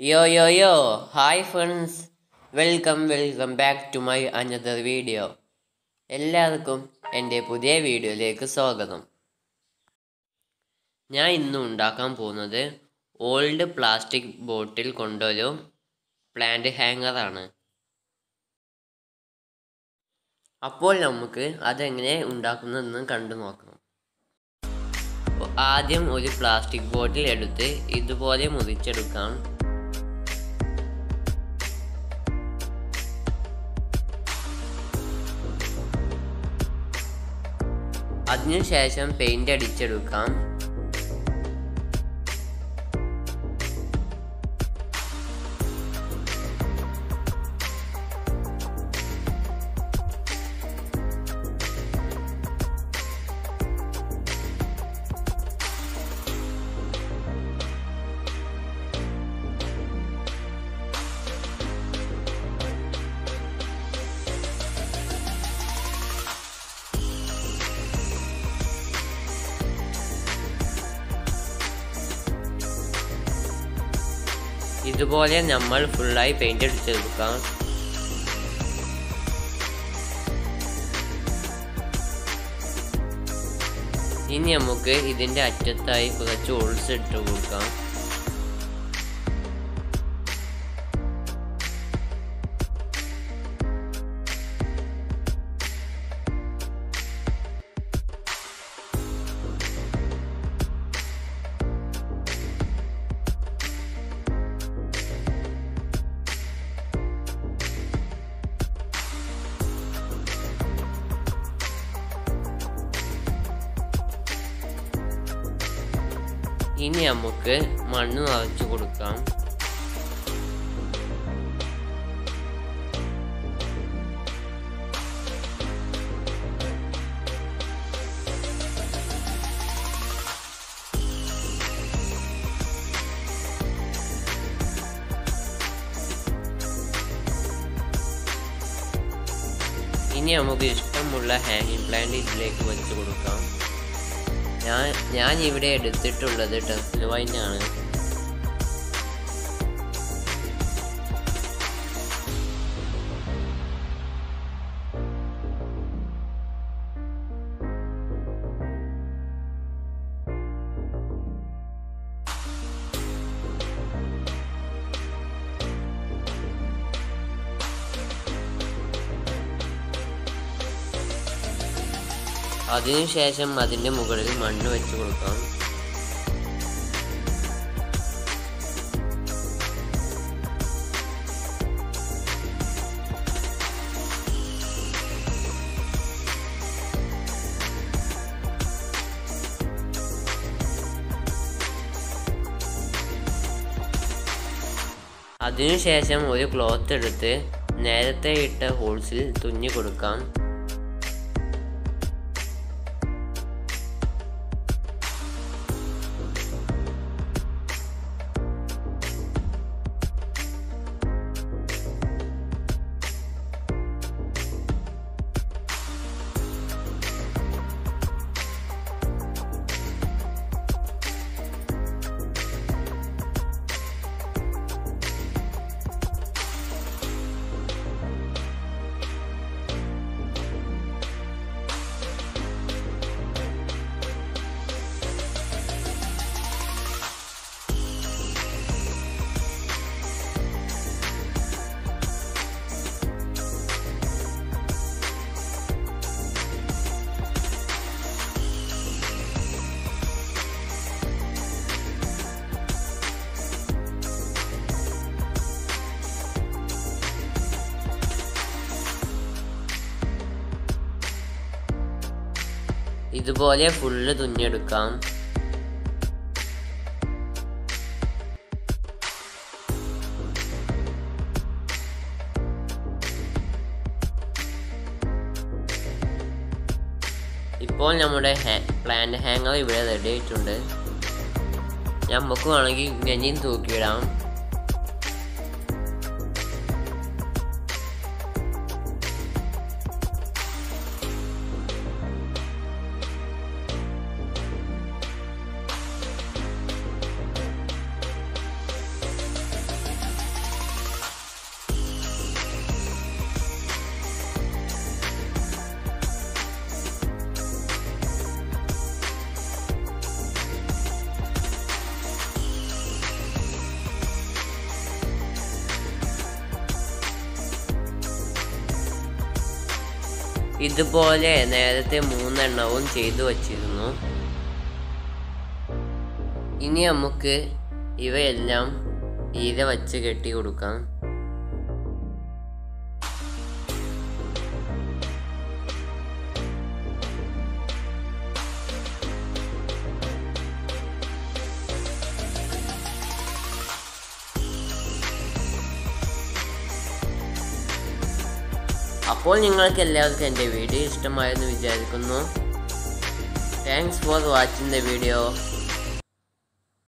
യോ yo yo hi friends welcome welcome back to my another video എല്ലാവർക്കും എൻ്റെ പുതിയ വീഡിയോയിലേക്ക് സ്വാഗതം ഞാൻ ഇന്ന് ഉണ്ടാക്കാൻ പോകുന്നത് ഓൾഡ് പ്ലാസ്റ്റിക് ബോട്ടിൽ കൊണ്ടൊരു പ്ലാന്റ് ഹാങ്ങറാണ് അപ്പോൾ നമുക്ക് അതെങ്ങനെ ഉണ്ടാക്കുന്നതെന്ന് കണ്ടു നോക്കാം അപ്പോൾ ആദ്യം ഒരു പ്ലാസ്റ്റിക് ബോട്ടിൽ എടുത്ത് ഇതുപോലെ മുറിച്ചെടുക്കാം അതിനുശേഷം പെയിന്റ് അടിച്ചെടുക്കാം ഇതുപോലെ നമ്മൾ ഫുള്ളായി പെയിന്റ് അടിച്ചെടുക്കാം ഇനി നമുക്ക് ഇതിന്റെ അറ്റത്തായി കുറച്ച് ഹോൾസ് ഇട്ട് കൊടുക്കാം ഇനി നമുക്ക് മണ്ണ് നിറച്ചു കൊടുക്കാം ഇനി നമുക്ക് ഇഷ്ടമുള്ള ഹാങ്ങിങ് പ്ലാന്റ് ഇതിലേക്ക് വെച്ച് കൊടുക്കാം ഞാൻ ഞാൻ ഇവിടെ എടുത്തിട്ടുള്ളത് ടെസ്റ്റിൽ വൈനാണ് അതിനുശേഷം അതിൻ്റെ മുകളിൽ മണ്ണ് വെച്ച് കൊടുക്കാം അതിനുശേഷം ഒരു ക്ലോത്ത് എടുത്ത് നേരത്തെ ഇട്ട ഹോൾസിൽ തുന്നി കൊടുക്കാം ഇതുപോലെ ഫുള്ള് തുന്നിയെടുക്കാം ഇപ്പോൾ നമ്മുടെ പ്ലാന്റ് ഹാങ്ങർ ഇവിടെ റെഡി ആയിട്ടുണ്ട് നമുക്ക് വേണമെങ്കിൽ ഇങ്ങനെയും തൂക്കിയിടാം ഇതുപോലെ നേരത്തെ മൂന്നെണ്ണവും ചെയ്തു വച്ചിരുന്നു ഇനി നമുക്ക് ഇവയെല്ലാം ഈര വച്ച് കെട്ടി കൊടുക്കാം അപ്പോൾ നിങ്ങൾക്ക് എല്ലാവർക്കും എൻ്റെ വീഡിയോ ഇഷ്ടമായെന്ന് വിചാരിക്കുന്നു thanks for watching the video